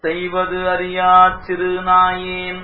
செய்வது அறியா சிறு நாயேன்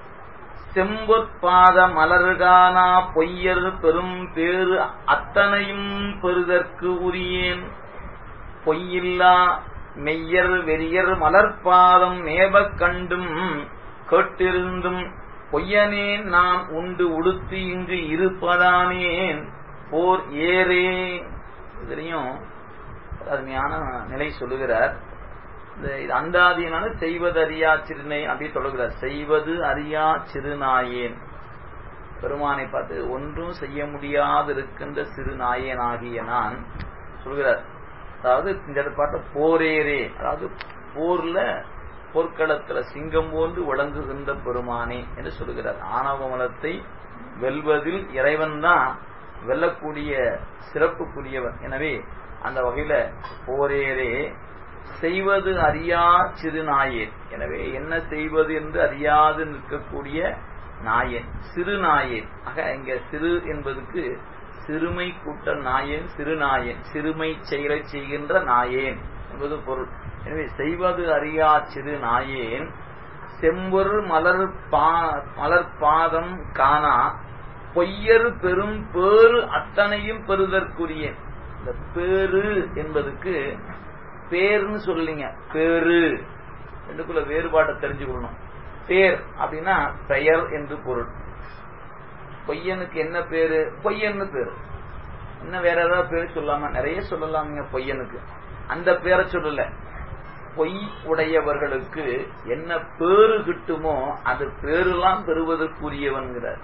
செம்பொற்பாத மலர்கானா பொய்யர் பெரும் பேறு அத்தனையும் பெறுதற்கு உரியேன் பொய்யில்லா மெய்யர் வெறியர் மலர்பாதம் மேபக் கண்டும் கேட்டிருந்தும் பொய்யனேன் நான் உண்டு உடுத்து இங்கு இருப்பதானேன் போர் ஏரே இதுலயும் அருமையான நிலை சொல்லுகிறார் இந்த இது அந்தாதியினால செய்வது அறியா சிறுநை அப்படி சொல்லுகிறார் செய்வது அறியா சிறுநாயேன் பெருமானை பார்த்து ஒன்றும் செய்ய முடியாது இருக்கின்ற சிறு நாயேன் ஆகிய நான் சொல்கிறார் அதாவது இந்த பாட்ட போரேரே அதாவது போர்ல போர்க்களத்துல சிங்கம் போன்று விளங்குகின்ற பெருமானே என்று சொல்கிறார் ஆணவ மலத்தை வெல்வதில் இறைவன் தான் வெல்லக்கூடிய சிறப்புக்குரியவன் எனவே அந்த வகையில போரேரே செய்வது அறியா சிறு நாயேன் எனவே என்ன செய்வது என்று அறியாது நிற்கக்கூடிய நாயன் சிறு நாயேன் ஆக இங்க சிறு என்பதுக்கு சிறுமை கூட்டல் நாயேன் சிறுநாயன் சிறுமை செயலை செய்கின்ற நாயேன் என்பது பொருள் எனவே செய்வது அறியா சிறு நாயேன் செம்பொரு மலர் பா மலர் பாதம் காணா பொய்யரு பெரும் பேறு அத்தனையும் பெறுதற்குரிய இந்த பேரு என்பதுக்கு பேர்னு சொல்லீங்க பேரு ரெண்டுக்குள்ள வேறுபாட்டை தெரிஞ்சுக்கணும் பேர் அப்படின்னா பெயர் என்று பொருள் பொய்யனுக்கு என்ன பேரு பொய்யன்னு பேரு இன்னும் வேற ஏதாவது பேர் சொல்லாம நிறைய சொல்லலாமுங்க பொய்யனுக்கு அந்த பேரை சொல்லல பொய் உடையவர்களுக்கு என்ன பேரு கிட்டுமோ அது பேருலாம் பெறுவதற்குரியவன்கிறார்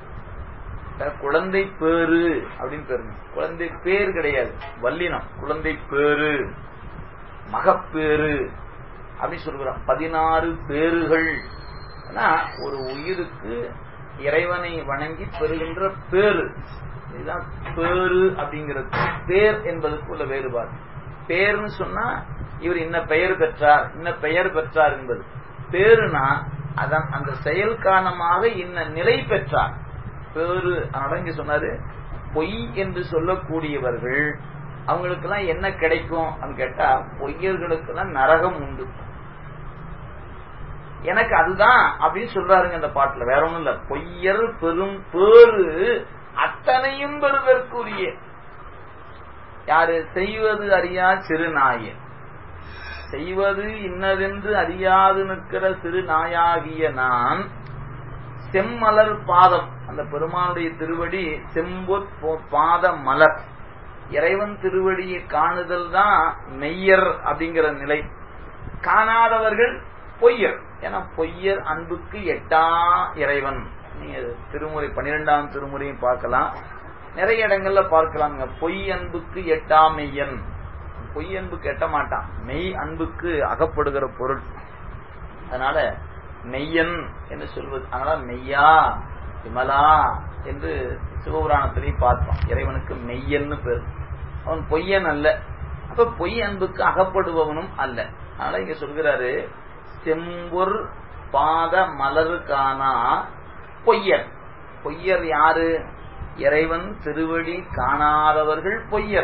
குழந்தை பேரு அப்படின்னு பேருங்க குழந்தை பேர் கிடையாது வல்லினம் குழந்தை பேரு மகப்பேறு அப்படின்னு சொல்கிறோம் பதினாறு பேறுகள் ஒரு உயிருக்கு இறைவனை வணங்கி பெறுகின்ற பேரு இதுதான் பேரு அப்படிங்கிறது பேர் என்பதற்கு உள்ள வேறுபாடு பேர்னு சொன்னா இவர் இன்ன பெயர் பெற்றார் இன்ன பெயர் பெற்றார் என்பது பேருனா அதான் அந்த செயல் காரணமாக இன்ன நிலை பெற்றார் பேரு அதனால இங்க சொன்னாரு பொய் என்று சொல்லக்கூடியவர்கள் அவங்களுக்கெல்லாம் என்ன கிடைக்கும் அப்படின்னு கேட்டா பொய்யர்களுக்கெல்லாம் நரகம் உண்டு எனக்கு அதுதான் அப்படின்னு சொல்றாருங்க இந்த பாட்டுல வேற ஒண்ணும் இல்ல பொய்யர் பெரும் பேரு அத்தனையும் பெறுவதற்குரிய யாரு செய்வது அறியா சிறு நாயன் செய்வது இன்னதென்று அறியாது நிற்கிற சிறு நாயாகிய நான் செம்மலர் பாதம் அந்த பெருமானுடைய திருவடி செம்பொற் பாத மலர் இறைவன் திருவடியை காணுதல் தான் மெய்யர் அப்படிங்கிற நிலை காணாதவர்கள் பொய்யர் ஏன்னா பொய்யர் அன்புக்கு எட்டா இறைவன் நீங்க திருமுறை பன்னிரெண்டாம் திருமுறையும் பார்க்கலாம் நிறைய இடங்கள்ல பார்க்கலாங்க பொய் அன்புக்கு எட்டா மெய்யன் பொய் அன்புக்கு எட்ட மாட்டான் மெய் அன்புக்கு அகப்படுகிற பொருள் அதனால மெய்யன் என்று சொல்வது அதனால மெய்யா விமலா என்று சிவபுராணத்திலையும் பார்த்தோம் இறைவனுக்கு மெய்யன்னு பேர் அவன் பொய்யன் அல்ல அப்ப பொய் அன்புக்கு அகப்படுபவனும் அல்ல அதனால இங்க சொல்கிறாரு செம்பொர் பாத மலரு காணா பொய்யர் பொய்யர் யாரு இறைவன் திருவடி காணாதவர்கள் பொய்யர்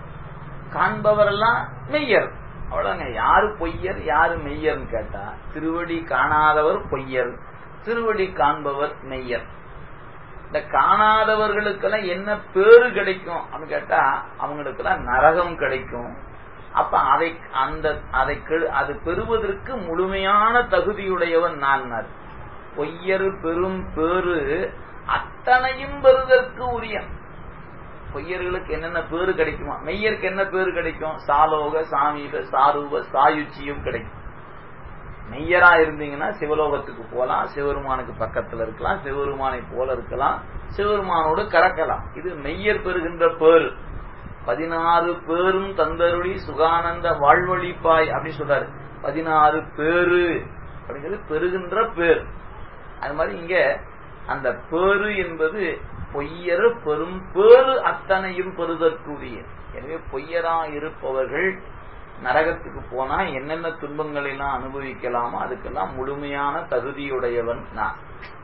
காண்பவரெல்லாம் மெய்யர் அவ்வளவுங்க யாரு பொய்யர் யாரு மெய்யர்னு கேட்டா திருவடி காணாதவர் பொய்யர் திருவடி காண்பவர் மெய்யர் இந்த காணாதவர்களுக்கெல்லாம் என்ன பேரு கிடைக்கும் அப்படின்னு கேட்டா அவங்களுக்கெல்லாம் நரகம் கிடைக்கும் அப்ப அதை அந்த அதை அது பெறுவதற்கு முழுமையான தகுதியுடையவன் நான் பொய்யரு பெரும் பேரு அத்தனையும் பெறுவதற்கு உரிய பொய்யர்களுக்கு என்னென்ன பேரு கிடைக்குமா மெய்யருக்கு என்ன பேரு கிடைக்கும் சாலோக சாமீப சாரூப சாயுச்சியும் கிடைக்கும் மெய்யரா இருந்தீங்கன்னா சிவலோகத்துக்கு போலாம் சிவருமானுக்கு பக்கத்துல இருக்கலாம் சிவருமானை போல இருக்கலாம் சிவருமானோடு கறக்கலாம் இது மெய்யர் பெறுகின்ற பேரு பதினாறு பேரும் தந்தருளி சுகானந்த வாழ்வழிப்பாய் அப்படின்னு சொல்றாரு பதினாறு பேரு அப்படிங்கிறது பெறுகின்ற பேர் அது மாதிரி இங்க அந்த பேரு என்பது பொய்யரு பெரும் பேரு அத்தனையும் பெறுதற்குரிய எனவே பொய்யரா இருப்பவர்கள் நரகத்துக்கு போனா என்னென்ன துன்பங்களை எல்லாம் அனுபவிக்கலாமோ அதுக்கெல்லாம் முழுமையான தகுதியுடையவன் நான்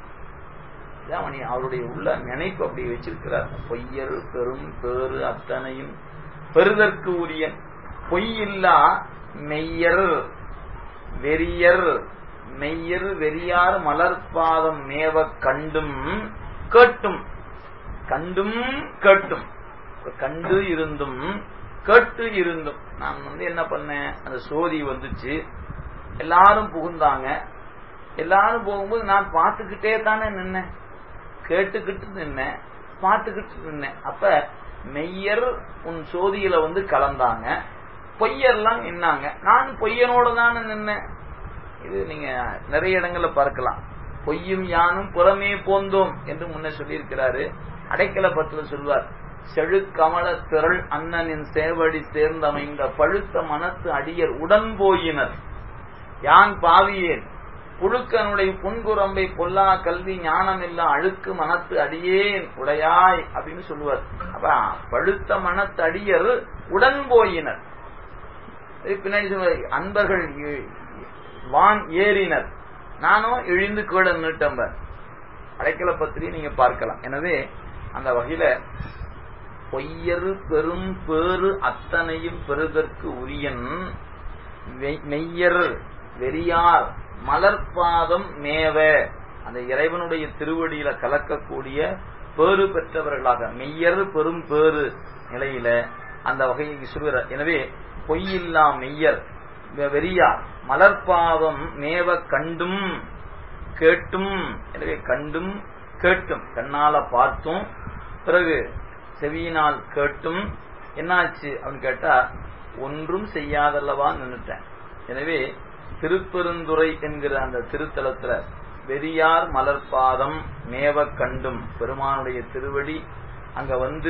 அவருடைய உள்ள நினைப்பு அப்படி வச்சிருக்கிறார் பொய்யர் பெரும் பேரு அத்தனையும் பெறுதற்கு உரிய பொய் இல்லா மெய்யர் வெறியர் மெய்யர் வெறியார் மலர்பாதம் மேவ கண்டும் கேட்டும் கண்டும் கேட்டும் கண்டு இருந்தும் கேட்டு இருந்தும் நான் வந்து என்ன பண்ணேன் அந்த சோதி வந்துச்சு எல்லாரும் புகுந்தாங்க எல்லாரும் போகும்போது நான் பார்த்துக்கிட்டே தானே நின்னேன் கேட்டுக்கிட்டு நின்னேன் பார்த்துக்கிட்டு நின்னேன் அப்ப மெய்யர் உன் சோதியில வந்து கலந்தாங்க பொய்யர்லாம் நின்னாங்க நான் பொய்யனோட தானே நின்னேன் இது நீங்க நிறைய இடங்கள்ல பார்க்கலாம் பொய்யும் யானும் புறமே போந்தோம் என்று முன்ன சொல்லியிருக்கிறாரு அடைக்கல பத்துல சொல்வார் செழுக்கமல திரள் அண்ணனின் சேவடி சேர்ந்தமைந்த பழுத்த மனத்து அடியர் உடன் போயினர் யான் பாவியேன் புழுக்கனுடைய புன்குரம்பை பொல்லா கல்வி ஞானம் இல்ல அழுக்கு மனத்து அடியேன் உடையாய் அப்படின்னு சொல்லுவார் அப்ப பழுத்த மனத்து அடியர் உடன் போயினர் பின்னாடி சொல்வார் அன்பர்கள் வான் ஏறினர் நானும் இழிந்து கீழ நிட்டம்பர் அடைக்கல பத்திரிகை நீங்க பார்க்கலாம் எனவே அந்த வகையில பொய்யரு பெரும் பேறு அத்தனையும் பெறுதற்கு உரியன் மெய்யர் வெறியார் மலர்பாதம் மேவ அந்த இறைவனுடைய திருவடியில கலக்கக்கூடிய பேறு பெற்றவர்களாக மெய்யர் பெரும் பேறு நிலையில அந்த வகையை சொல்கிறார் எனவே பொய்யில்லா மெய்யர் வெறியார் மலர்பாதம் மேவ கண்டும் கேட்டும் எனவே கண்டும் கேட்டும் கண்ணால பார்த்தும் பிறகு செவியினால் கேட்டும் என்னாச்சு அப்படின்னு கேட்டா ஒன்றும் செய்யாதல்லவா நின்னுட்டேன் எனவே திருப்பெருந்துறை என்கிற அந்த திருத்தலத்துல வெறியார் மலர்பாதம் மேவ கண்டும் பெருமானுடைய திருவடி அங்க வந்து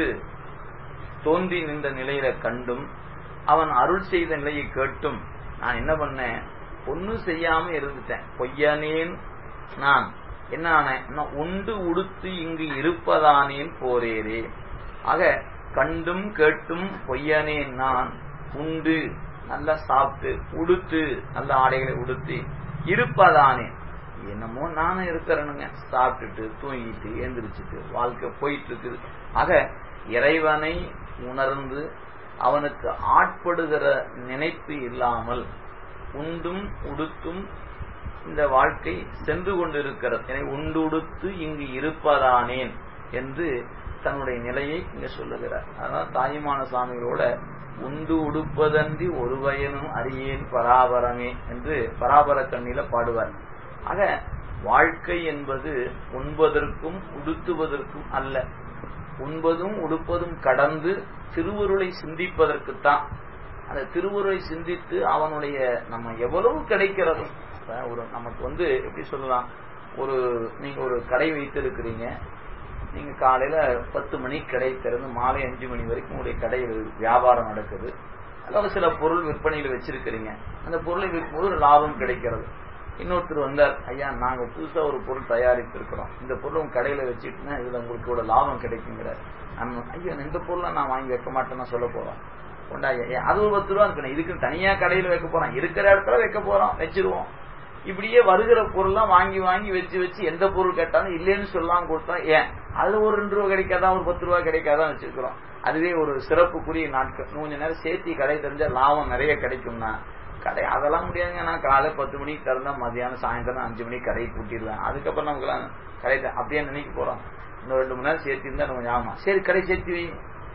தோன்றி நின்ற நிலையில கண்டும் அவன் அருள் செய்த நிலையை கேட்டும் நான் என்ன பண்ணேன் ஒன்னும் செய்யாம இருந்துட்டேன் பொய்யனேன் நான் என்ன ஆனேன் உண்டு உடுத்து இங்கு இருப்பதானேன் போரேரே ஆக கண்டும் கேட்டும் பொய்யனேன் நான் உண்டு நல்லா சாப்பிட்டு உடுத்து நல்ல ஆடைகளை உடுத்தி இருப்பதானே என்னமோ நானும் இருக்கிறேனுங்க சாப்பிட்டுட்டு தூங்கிட்டு எந்திரிச்சிட்டு வாழ்க்கை போயிட்டு இருக்குது ஆக இறைவனை உணர்ந்து அவனுக்கு ஆட்படுகிற நினைப்பு இல்லாமல் உண்டும் உடுத்தும் இந்த வாழ்க்கை சென்று கொண்டிருக்கிறது எனவே உண்டு உடுத்து இங்கு இருப்பதானேன் என்று தன்னுடைய நிலையை இங்க சொல்லுகிறார் அதனால தாயுமான சாமிகளோட உண்டு உடுப்பதன்றி ஒரு வயனும் அறியேன் பராபரமே என்று பராபர கண்ணில பாடுவார் ஆக வாழ்க்கை என்பது உண்பதற்கும் உடுத்துவதற்கும் அல்ல உண்பதும் உடுப்பதும் கடந்து திருவருளை சிந்திப்பதற்குத்தான் அந்த திருவுருளை சிந்தித்து அவனுடைய நம்ம எவ்வளவு கிடைக்கிறது ஒரு நமக்கு வந்து எப்படி சொல்லலாம் ஒரு நீங்க ஒரு கடை வைத்து இருக்கிறீங்க நீங்க காலையில பத்து மணி கடை திறந்து மாலை அஞ்சு மணி வரைக்கும் உங்களுடைய கடையில் வியாபாரம் நடக்குது அல்லது சில பொருள் விற்பனையில் வச்சிருக்கிறீங்க அந்த பொருளை விற்கும்போது லாபம் கிடைக்கிறது இன்னொருத்தர் வந்தார் ஐயா நாங்க புதுசா ஒரு பொருள் தயாரித்து இருக்கிறோம் இந்த பொருள் உங்க கடையில வச்சுட்டுனா இதுல உங்களுக்கு இவ்வளவு லாபம் கிடைக்குங்கிறார் ஐயா இந்த பொருளை நான் வாங்கி வைக்க மாட்டேன்னு சொல்ல போறோம் கொண்டா அது ஒரு பத்து ரூபா இருக்கணும் இதுக்கு தனியா கடையில வைக்க போறோம் இருக்கிற இடத்துல வைக்க போறோம் வச்சிருவோம் இப்படியே வருகிற பொருள்லாம் வாங்கி வாங்கி வச்சு வச்சு எந்த பொருள் கேட்டாலும் இல்லைன்னு சொல்லாம கொடுத்தோம் ஏன் அதுல ஒரு ரெண்டு ரூபா கிடைக்காதான் ஒரு பத்து ரூபா கிடைக்காதான் வச்சிருக்கிறோம் அதுவே ஒரு சிறப்புக்குரிய நாட்கள் கொஞ்ச நேரம் சேர்த்தி கடை தெரிஞ்சா லாபம் நிறைய கிடைக்கும்னா கடை அதெல்லாம் முடியாதுங்க நான் காலை பத்து மணிக்கு திறந்தா மதியானம் சாயந்தரம் அஞ்சு மணிக்கு கடையை கூட்டிடுவேன் அதுக்கப்புறம் நமக்கு கடை அப்படியே நினைக்க போறோம் இன்னும் ரெண்டு மணி நேரம் சேர்த்தி இருந்தா நம்ம ஆமா சரி கடை சேர்த்தி வை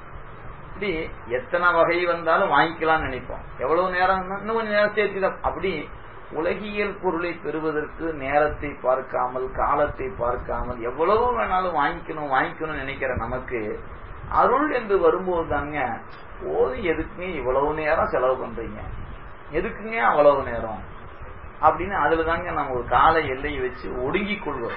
இப்படி எத்தனை வகை வந்தாலும் வாங்கிக்கலாம்னு நினைப்போம் எவ்வளவு நேரம் இன்னும் கொஞ்சம் நேரம் சேர்த்தி அப்படி உலகியல் பொருளை பெறுவதற்கு நேரத்தை பார்க்காமல் காலத்தை பார்க்காமல் எவ்வளவு வேணாலும் வாங்கிக்கணும் வாங்கிக்கணும் நினைக்கிற நமக்கு அருள் என்று வரும்போது தாங்க போது எதுக்குங்க இவ்வளவு நேரம் செலவு பண்றீங்க எதுக்குங்க அவ்வளவு நேரம் அப்படின்னு அதுல தாங்க நம்ம ஒரு கால எல்லையை வச்சு ஒடுங்கிக் கொள்வோம்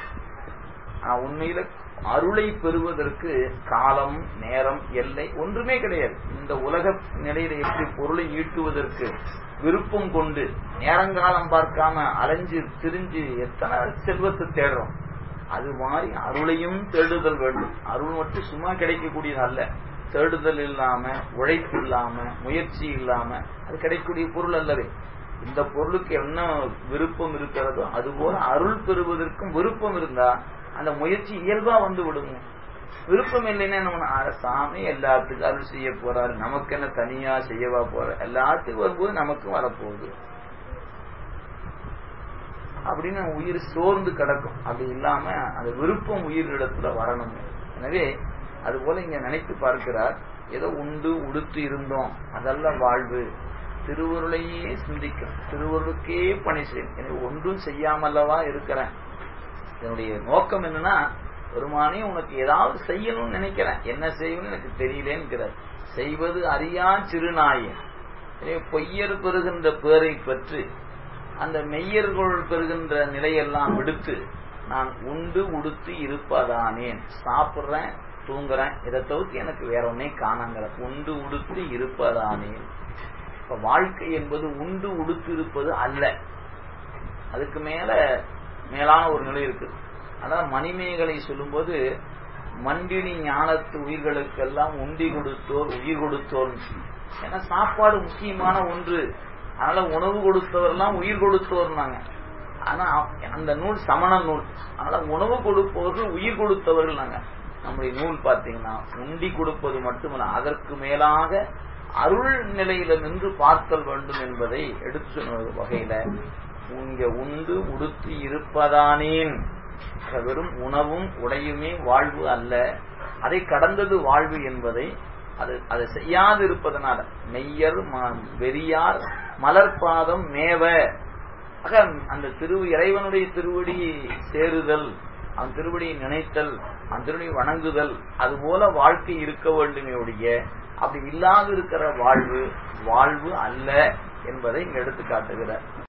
ஆனா உண்மையில அருளை பெறுவதற்கு காலம் நேரம் எல்லை ஒன்றுமே கிடையாது இந்த உலக நிலையில எப்படி பொருளை ஈட்டுவதற்கு விருப்பம் கொண்டு நேரங்காலம் பார்க்காம அலைஞ்சு திரிஞ்சு எத்தனை செல்வத்தை தேடுறோம் அது மாதிரி அருளையும் தேடுதல் வேண்டும் அருள் மட்டும் சும்மா கிடைக்கக்கூடியது அல்ல தேடுதல் இல்லாம உழைப்பு இல்லாம முயற்சி இல்லாம அது கிடைக்கக்கூடிய பொருள் அல்லவே இந்த பொருளுக்கு என்ன விருப்பம் இருக்கிறதோ அதுபோல அருள் பெறுவதற்கும் விருப்பம் இருந்தா அந்த முயற்சி இயல்பா வந்து விடுங்க விருப்பம் இல்லைன்னா நம்ம சாமி எல்லாத்துக்கும் அருள் செய்ய போறாரு நமக்கு என்ன தனியா செய்யவா போற எல்லாத்துக்கும் வரும்போது நமக்கும் வரப்போகுது அப்படின்னு உயிர் சோர்ந்து கிடக்கும் அப்படி இல்லாம அந்த விருப்பம் உயிரிடத்துல வரணும் எனவே அது போல இங்க நினைத்து பார்க்கிறார் ஏதோ உண்டு உடுத்து இருந்தோம் அதல்ல வாழ்வு திருவருளையே சிந்திக்கும் திருவருளுக்கே பணி செய்யும் எனவே ஒன்றும் செய்யாமல்லவா இருக்கிறேன் என்னுடைய நோக்கம் என்னன்னா பெருமானே உனக்கு ஏதாவது செய்யணும்னு நினைக்கிறேன் என்ன செய்யணும்னு எனக்கு தெரியலேங்கிறார் செய்வது அறியா சிறுநாயன் எனவே பொய்யர் பெறுகின்ற பேரை பெற்று அந்த மெய்யர்கள் பெறுகின்ற நிலையெல்லாம் விடுத்து நான் உண்டு உடுத்து இருப்பதானேன் சாப்பிடுறேன் தூங்குறேன் இதை தவிர்த்து எனக்கு வேற ஒன்னே காணாங்கிற உண்டு உடுத்து இருப்பதானேன் இப்ப வாழ்க்கை என்பது உண்டு உடுத்து இருப்பது அல்ல அதுக்கு மேல மேலான ஒரு நிலை இருக்கு அதான் மணிமேகலை சொல்லும்போது மண்டினி ஞானத்து உயிர்களுக்கெல்லாம் உண்டி கொடுத்தோர் உயிர் கொடுத்தோர் ஏன்னா சாப்பாடு முக்கியமான ஒன்று அதனால உணவு கொடுத்தவர்லாம் உயிர் கொடுத்தோர்னாங்க ஆனா அந்த நூல் சமண நூல் அதனால உணவு கொடுப்பவர்கள் உயிர் கொடுத்தவர்கள் நாங்க நம்முடைய நூல் பார்த்தீங்கன்னா உண்டி கொடுப்பது மட்டுமல்ல அதற்கு மேலாக அருள் நிலையில நின்று பார்த்தல் வேண்டும் என்பதை எடுத்து சொன்ன வகையில இங்க உண்டு உடுத்தி இருப்பதானேன் வெறும் உணவும் உடையுமே வாழ்வு அல்ல அதை கடந்தது வாழ்வு என்பதை அது அதை செய்யாது இருப்பதனால மெய்யர் வெறியார் மலர்பாதம் மேவ ஆக அந்த திரு இறைவனுடைய திருவடி சேருதல் அவன் திருவடியை நினைத்தல் அவன் திருவடியை வணங்குதல் அது போல வாழ்க்கை இருக்க வேண்டுமே ஒழிய அப்படி இல்லாது இருக்கிற வாழ்வு வாழ்வு அல்ல என்பதை இங்க எடுத்து காட்டுகிறார்